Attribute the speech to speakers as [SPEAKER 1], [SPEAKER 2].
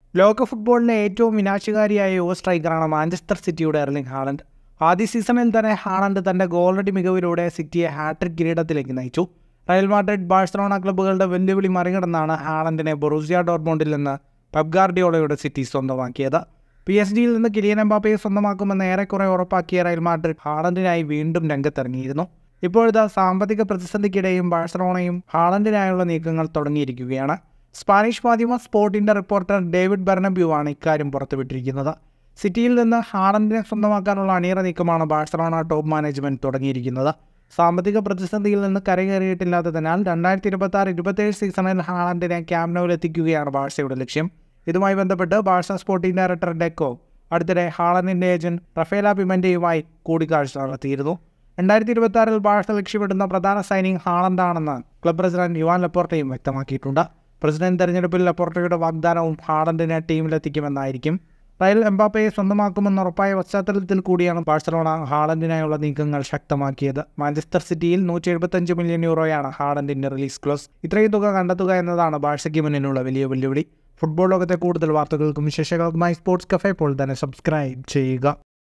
[SPEAKER 1] ലോക ഫുട്ബോളിലെ ഏറ്റവും വിനാശകാരിയായ യുവ സ്ട്രൈക്കറാണ് മാഞ്ചസ്റ്റർ സിറ്റിയുടെ എർലിംഗ് ഹാളണ്ട് ആദ്യ സീസണിൽ തന്നെ ഹാളണ്ട് തൻ്റെ ഗോളടി മികവിലൂടെ സിറ്റിയെ ഹാട്രിക് കിരീടത്തിലേക്ക് നയിച്ചു റയൽ മാഡ്രിഡ് ബാഴ്സലോണ ക്ലബ്ബുകളുടെ വെല്ലുവിളി മറികടന്നാണ് ഹാളണ്ടിനെ ബൊറൂസിയ ഡോർമോണ്ടിൽ നിന്ന് പെപ് ഗാർഡിയോളയുടെ സിറ്റി സ്വന്തമാക്കിയത് പി എസ് ഡിയിൽ നിന്ന് കിലിയൻ എംബാപ്പയെ സ്വന്തമാക്കുമെന്ന് ഏറെക്കുറെ ഉറപ്പാക്കിയ റയൽ മാഡ്രിഡ് ഹാളണ്ടിനായി വീണ്ടും രംഗത്തിറങ്ങിയിരുന്നു ഇപ്പോഴത്തെ സാമ്പത്തിക പ്രതിസന്ധിക്കിടെയും ബാഴ്സലോണയും ഹാളണ്ടിനായുള്ള നീക്കങ്ങൾ തുടങ്ങിയിരിക്കുകയാണ് സ്പാനിഷ് മാധ്യമ സ്പോർട്ടിൻ്റെ റിപ്പോർട്ടർ ഡേവിഡ് ബെർണബ്യു ആണ് ഇക്കാര്യം പുറത്തുവിട്ടിരിക്കുന്നത് സിറ്റിയിൽ നിന്ന് ഹാളണ്ടിനെ സ്വന്തമാക്കാനുള്ള അണിയറ നീക്കമാണ് ബാഴ്സലോണ ടോപ്പ് മാനേജ്മെൻറ്റ് തുടങ്ങിയിരിക്കുന്നത് സാമ്പത്തിക പ്രതിസന്ധിയിൽ നിന്ന് കരകയറിയിട്ടില്ലാത്തതിനാൽ രണ്ടായിരത്തി ഇരുപത്തി ആറ് ഇരുപത്തേഴ് സീസണിൽ ഹാളണ്ടിനെ ക്യാമ്നോയിൽ എത്തിക്കുകയാണ് ബാഴ്സയുടെ ലക്ഷ്യം ഇതുമായി ബന്ധപ്പെട്ട് ബാഴ്സ സ്പോർട്ടിംഗ് ഡയറക്ടർ ഡെക്കോ അടുത്തിടെ ഹാളണ്ടിൻ്റെ ഏജന്റ് റഫേല പിമൻ്റെയുമായി കൂടിക്കാഴ്ച നടത്തിയിരുന്നു രണ്ടായിരത്തി ഇരുപത്തി ആറിൽ ബാഴ്സ ലക്ഷ്യമിടുന്ന പ്രധാന സൈനിങ് ഹാളണ്ടാണെന്ന് ക്ലബ് പ്രസിഡന്റ് യുവാൻ ലപ്പോർട്ടയും വ്യക്തമാക്കിയിട്ടുണ്ട് പ്രസിഡന്റ് തെരഞ്ഞെടുപ്പിൽ ലപ്പോർട്ടയുടെ വാഗ്ദാനവും ഹാളണ്ടിനെ ടീമിലെത്തിക്കുമെന്നായിരിക്കും റയൽ എംബാപ്പയെ സ്വന്തമാക്കുമെന്ന് ഉറപ്പായ പശ്ചാത്തലത്തിൽ കൂടിയാണ് ബാഴ്സലോണ ഹാളണ്ടിനായുള്ള നീക്കങ്ങൾ ശക്തമാക്കിയത് മാഞ്ചസ്റ്റർ സിറ്റിയിൽ നൂറ്റി എഴുപത്തഞ്ച് മില്യൺ യൂറോയാണ് ഹാളണ്ടിന്റെ റിലീസ് ക്ലോസ് ഇത്രയും തുക കണ്ടെത്തുക എന്നതാണ് ബാഴ്സയ്ക്ക് മുന്നിലുള്ള വലിയ വെല്ലുവിളി ഫുട്ബോൾ ലോകത്തെ കൂടുതൽ വാർത്തകൾക്കും വിശേഷങ്ങൾക്കുമായി സ്പോർട്സ് കഫേ ഇപ്പോൾ തന്നെ സബ്സ്ക്രൈബ് ചെയ്യുക